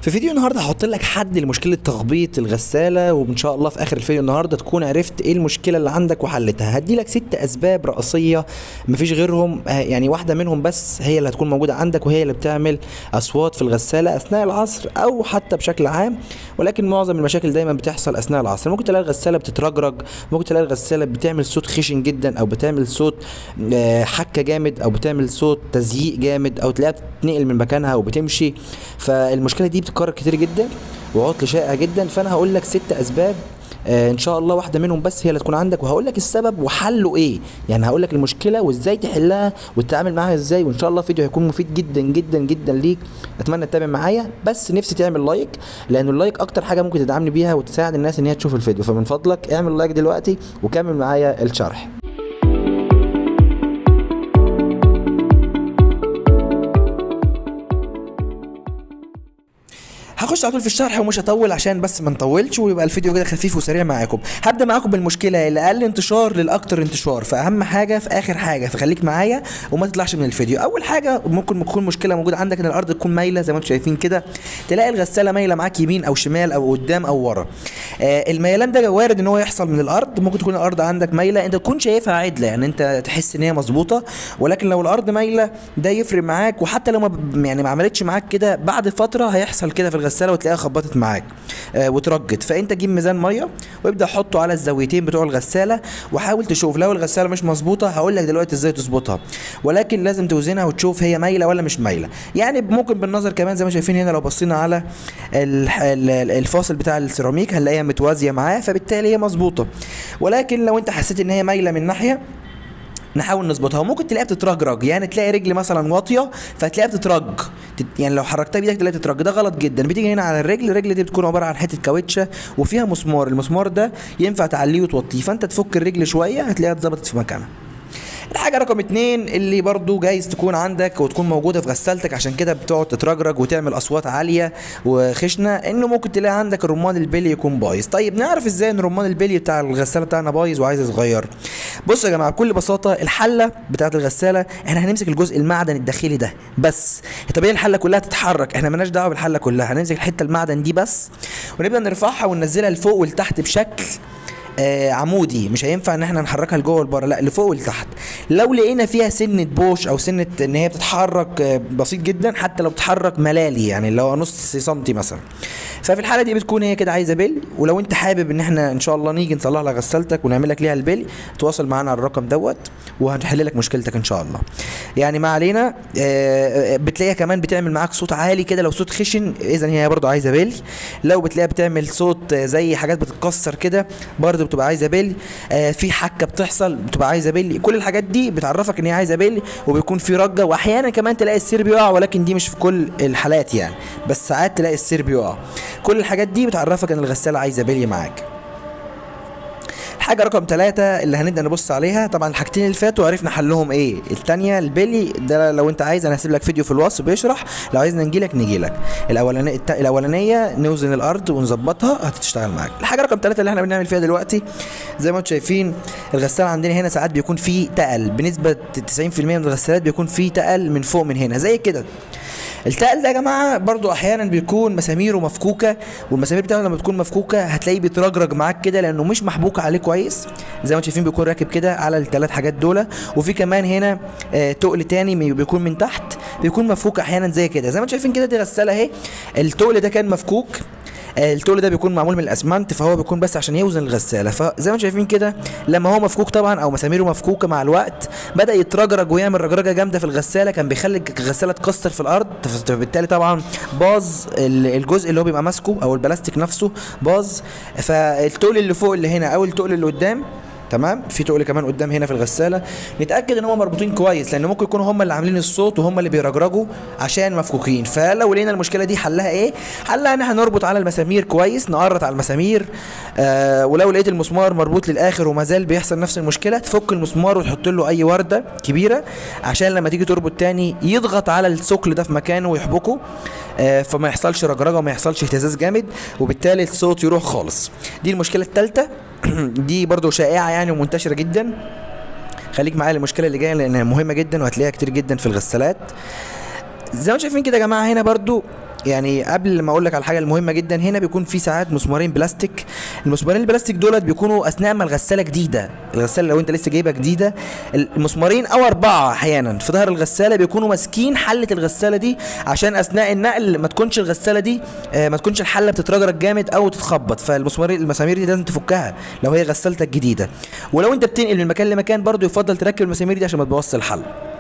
في فيديو النهارده هحط لك حد لمشكله تخبيط الغساله وان شاء الله في اخر الفيديو النهارده تكون عرفت ايه المشكله اللي عندك وحلتها هدي لك ست اسباب رئيسيه مفيش غيرهم آه، يعني واحده منهم بس هي اللي هتكون موجوده عندك وهي اللي بتعمل اصوات في الغساله اثناء العصر او حتى بشكل عام ولكن معظم المشاكل دايما بتحصل اثناء العصر ممكن تلاقي الغساله بتترجرج ممكن تلاقي الغساله بتعمل صوت خشن جدا او بتعمل صوت آه، حكه جامد او بتعمل صوت تزييق جامد او تلاقيها بتتنقل من مكانها وبتمشي فالمشكله دي بتتكرر كتير جدا وعطل شائع جدا فانا هقول لك ست اسباب آه ان شاء الله واحده منهم بس هي اللي تكون عندك وهقول لك السبب وحله ايه يعني هقول لك المشكله وازاي تحلها وتتعامل معاها ازاي وان شاء الله فيديو هيكون مفيد جدا جدا جدا ليك اتمنى تتابع معايا بس نفسي تعمل لايك لان اللايك اكتر حاجه ممكن تدعمني بيها وتساعد الناس ان هي تشوف الفيديو فمن فضلك اعمل لايك دلوقتي وكمل معايا الشرح هخش على طول في الشرح ومش هطول عشان بس ما نطولش ويبقى الفيديو كده خفيف وسريع معاكم هبدا معاكم بالمشكله اللي اقل انتشار للاكتر انتشار فاهم حاجه في اخر حاجه فخليك معايا وما تطلعش من الفيديو اول حاجه ممكن تكون مشكله موجوده عندك ان الارض تكون مايله زي ما انتم شايفين كده تلاقي الغساله مايله معاك يمين او شمال او قدام او ورا آه الميلان ده وارد ان هو يحصل من الارض ممكن تكون الارض عندك مايله انت تكون شايفها عدله يعني انت تحس ان هي مظبوطه ولكن لو الارض مايله ده يفرق معاك وحتى لو ما ب- يعني ما عملتش معاك كده بعد فتره هيحصل كده في الغساله وتلاقيها خبطت معاك آه وترجت فانت جيب ميزان ميه وابدا حطه على الزاويتين بتوع الغساله وحاول تشوف لو الغساله مش مظبوطه هقول لك دلوقتي ازاي تظبطها ولكن لازم توزنها وتشوف هي مايله ولا مش مايله يعني ممكن بالنظر كمان زي ما شايفين هنا لو بصينا على ال- ال- الفاصل بتاع السيراميك هنلاقيها متوازيه معاه فبالتالي هي مظبوطه ولكن لو انت حسيت ان هي مايله من ناحيه نحاول نظبطها وممكن تلاقيها بتترجرج يعني تلاقي رجل مثلا واطيه فتلاقيها بتترج تت- يعني لو حركتها بايدك تلاقيها بتترج ده غلط جدا بتيجي هنا على الرجل الرجل دي بتكون عباره عن حته كاوتشه وفيها مسمار المسمار ده ينفع تعليه وتوطيه فانت تفك الرجل شويه هتلاقيها اتظبطت في مكانها الحاجة رقم اتنين اللي برضو جايز تكون عندك وتكون موجودة في غسالتك عشان كده بتقعد تترجرج وتعمل أصوات عالية وخشنة إنه ممكن تلاقي عندك الرمان البلي يكون بايظ طيب نعرف إزاي إن الرمان البلي بتاع الغسالة بتاعنا بايظ وعايز يتغير بصوا يا جماعة بكل بساطة الحلة بتاعت الغسالة إحنا هنمسك الجزء المعدن الداخلي ده بس طبيعي الحلة كلها تتحرك إحنا مالناش دعوة بالحلة كلها هنمسك الحتة المعدن دي بس ونبدأ نرفعها وننزلها لفوق ولتحت بشكل آه عمودي مش هينفع ان احنا نحركها لجوه ولبره لا لفوق ولتحت لو لقينا فيها سنه بوش او سنه ان هي بتتحرك آه بسيط جدا حتى لو بتتحرك ملالي يعني اللي هو نص سنتي مثلا ففي الحاله دي بتكون هي كده عايزه بل ولو انت حابب ان احنا ان شاء الله نيجي نصلح لك غسالتك ونعمل لك ليها البل تواصل معانا على الرقم دوت وهنحل لك مشكلتك ان شاء الله يعني ما علينا آه، بتلاقيها كمان بتعمل معاك صوت عالي كده لو صوت خشن اذا هي برضو عايزه بل لو بتلاقيها بتعمل صوت آه، زي حاجات بتتكسر كده برضو بتبقى عايزه بل آه، في حكه بتحصل بتبقى عايزه بل كل الحاجات دي بتعرفك ان هي عايزه بل وبيكون في رجه واحيانا كمان تلاقي السير بيقع ولكن دي مش في كل الحالات يعني بس ساعات تلاقي السير بيقع كل الحاجات دي بتعرفك ان الغساله عايزه بلي معاك الحاجة رقم ثلاثة اللي هنبدأ نبص عليها طبعا الحاجتين اللي فاتوا عرفنا حلهم ايه التانية البلي ده لو انت عايز انا هسيب لك فيديو في الوصف بيشرح لو عايزنا نجيلك نجيلك الاولانية الت- الاولانية نوزن الارض ونظبطها هتشتغل معاك الحاجة رقم ثلاثة اللي احنا بنعمل فيها دلوقتي زي ما انتم شايفين الغسالة عندنا هنا ساعات بيكون فيه تقل بنسبة 90% من الغسالات بيكون فيه تقل من فوق من هنا زي كده التقل ده يا جماعه برضو احيانا بيكون مساميره مفكوكه والمسامير بتاعته لما بتكون مفكوكه هتلاقيه بيترجرج معاك كده لانه مش محبوك عليه كويس زي ما انتم شايفين بيكون راكب كده على الثلاث حاجات دول وفي كمان هنا آه تقل تاني مي- بيكون من تحت بيكون مفكوك احيانا زي كده زي ما انتم شايفين كده دي غساله اهي التقل ده كان مفكوك آه، التول ده بيكون معمول من الاسمنت فهو بيكون بس عشان يوزن الغساله فزي ما انتم شايفين كده لما هو مفكوك طبعا او مساميره مفكوكه مع الوقت بدا يترجرج ويعمل رجرجه جامده في الغساله كان بيخلي الغساله تكسر في الارض فبالتالي طبعا باظ ال- الجزء اللي هو بيبقى ماسكه او البلاستيك نفسه باظ فالتول اللي فوق اللي هنا او التول اللي قدام تمام في تقل كمان قدام هنا في الغساله نتاكد ان هم مربوطين كويس لان ممكن يكونوا هم اللي عاملين الصوت وهم اللي بيرجرجوا عشان مفكوكين فلو لقينا المشكله دي حلها ايه حلها ان احنا نربط على المسامير كويس نقرط على المسامير آه ولو لقيت المسمار مربوط للاخر وما زال بيحصل نفس المشكله تفك المسمار وتحط له اي ورده كبيره عشان لما تيجي تربط تاني يضغط على الثقل ده في مكانه ويحبكه آه فما يحصلش رجرجه وما يحصلش اهتزاز جامد وبالتالي الصوت يروح خالص دي المشكله الثالثه دي برضو شائعه يعني ومنتشره جدا خليك معايا المشكله اللي جايه لانها مهمه جدا وهتلاقيها كتير جدا في الغسالات زي ما انتم شايفين كده يا جماعه هنا برضو يعني قبل ما اقول لك على الحاجه المهمه جدا هنا بيكون في ساعات مسمارين بلاستيك المسمارين البلاستيك دولت بيكونوا اثناء ما الغساله جديده الغساله لو انت لسه جايبها جديده المسمارين او اربعه احيانا في ظهر الغساله بيكونوا ماسكين حله الغساله دي عشان اثناء النقل ما تكونش الغساله دي آه، ما تكونش الحله بتترجرج جامد او تتخبط فالمسمارين المسامير دي لازم تفكها لو هي غسالتك جديده ولو انت بتنقل من مكان لمكان برضو يفضل تركب المسامير دي عشان ما تبوظش الحل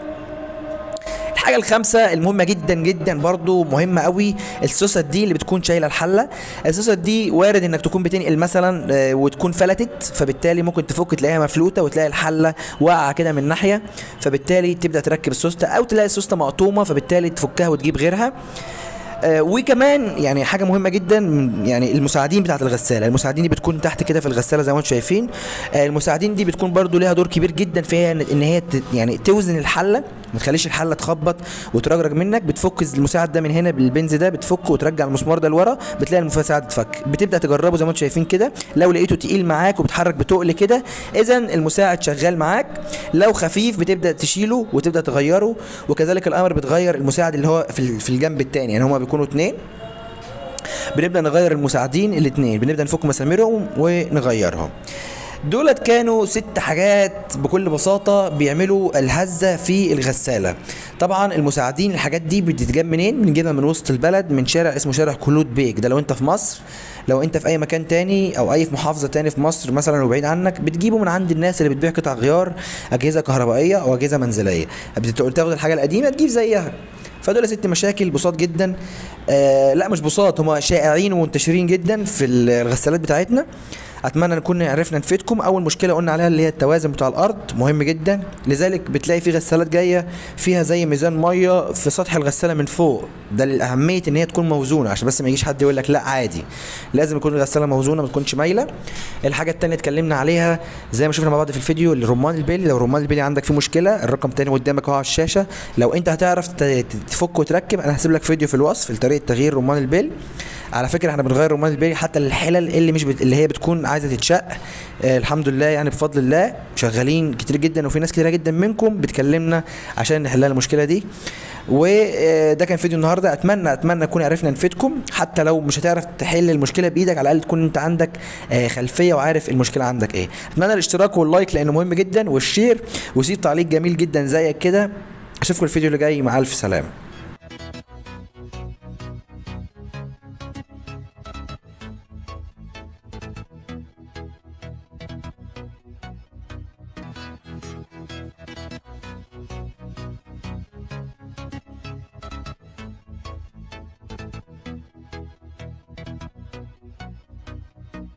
الحاجه الخامسه المهمه جدا جدا برضو مهمه قوي السوسه دي اللي بتكون شايله الحله السوسه دي وارد انك تكون بتنقل مثلا آه، وتكون فلتت فبالتالي ممكن تفك تلاقيها مفلوته وتلاقي الحله واقعه كده من ناحيه فبالتالي تبدا تركب السوسته او تلاقي السوسته مقطومه فبالتالي تفكها وتجيب غيرها آه، وكمان يعني حاجه مهمه جدا من يعني المساعدين بتاعه الغساله المساعدين دي بتكون تحت كده في الغساله زي ما انتم شايفين آه، المساعدين دي بتكون برضو ليها دور كبير جدا في هي ان هي ت- يعني توزن الحله ما تخليش الحله تخبط وترجرج منك بتفك المساعد ده من هنا بالبنز ده بتفكه وترجع المسمار ده لورا بتلاقي المساعد اتفك بتبدا تجربه زي ما انتم شايفين كده لو لقيته تقيل معاك وبتحرك بتقل كده اذا المساعد شغال معاك لو خفيف بتبدا تشيله وتبدا تغيره وكذلك الامر بتغير المساعد اللي هو في ال- في الجنب الثاني يعني هما بيكونوا اتنين بنبدا نغير المساعدين الاثنين بنبدا نفك مساميرهم ونغيرهم دولت كانوا ست حاجات بكل بساطة بيعملوا الهزة في الغسالة طبعا المساعدين الحاجات دي بتتجاب منين بنجيبها من وسط البلد من شارع اسمه شارع خلود بيك ده لو انت في مصر لو انت في اي مكان تاني او اي في محافظة تاني في مصر مثلا وبعيد عنك بتجيبه من عند الناس اللي بتبيع قطع غيار اجهزة كهربائية او اجهزة منزلية بتاخد الحاجة القديمة تجيب زيها فدول ست مشاكل بساط جدا آه لا مش بساط هما شائعين ومنتشرين جدا في الغسالات بتاعتنا اتمنى نكون عرفنا نفيدكم اول مشكله قلنا عليها اللي هي التوازن بتاع الارض مهم جدا لذلك بتلاقي في غسالات جايه فيها زي ميزان ميه في سطح الغساله من فوق ده للاهميه ان هي تكون موزونه عشان بس ما يجيش حد يقول لك لا عادي لازم يكون الغساله موزونه ما تكونش مايله الحاجه التانية اتكلمنا عليها زي ما شفنا مع بعض في الفيديو الرمان البيلي لو الرمان البيلي عندك فيه مشكله الرقم تاني قدامك اهو على الشاشه لو انت هتعرف ت- تفك وتركب انا هسيب لك فيديو في الوصف لطريقه تغيير رمان البيل على فكره احنا بنغير رمان البيلي حتى للحلل اللي مش بت... اللي هي بتكون عايزه تتشق آه الحمد لله يعني بفضل الله شغالين كتير جدا وفي ناس كتيره جدا منكم بتكلمنا عشان نحلها المشكله دي وده كان فيديو النهارده اتمنى اتمنى نكون عرفنا نفيدكم حتى لو مش هتعرف تحل المشكله بايدك على الاقل تكون انت عندك آه، خلفيه وعارف المشكله عندك ايه اتمنى الاشتراك واللايك لانه مهم جدا والشير وسيب تعليق جميل جدا زيك كده اشوفكم الفيديو اللي جاي مع الف سلامه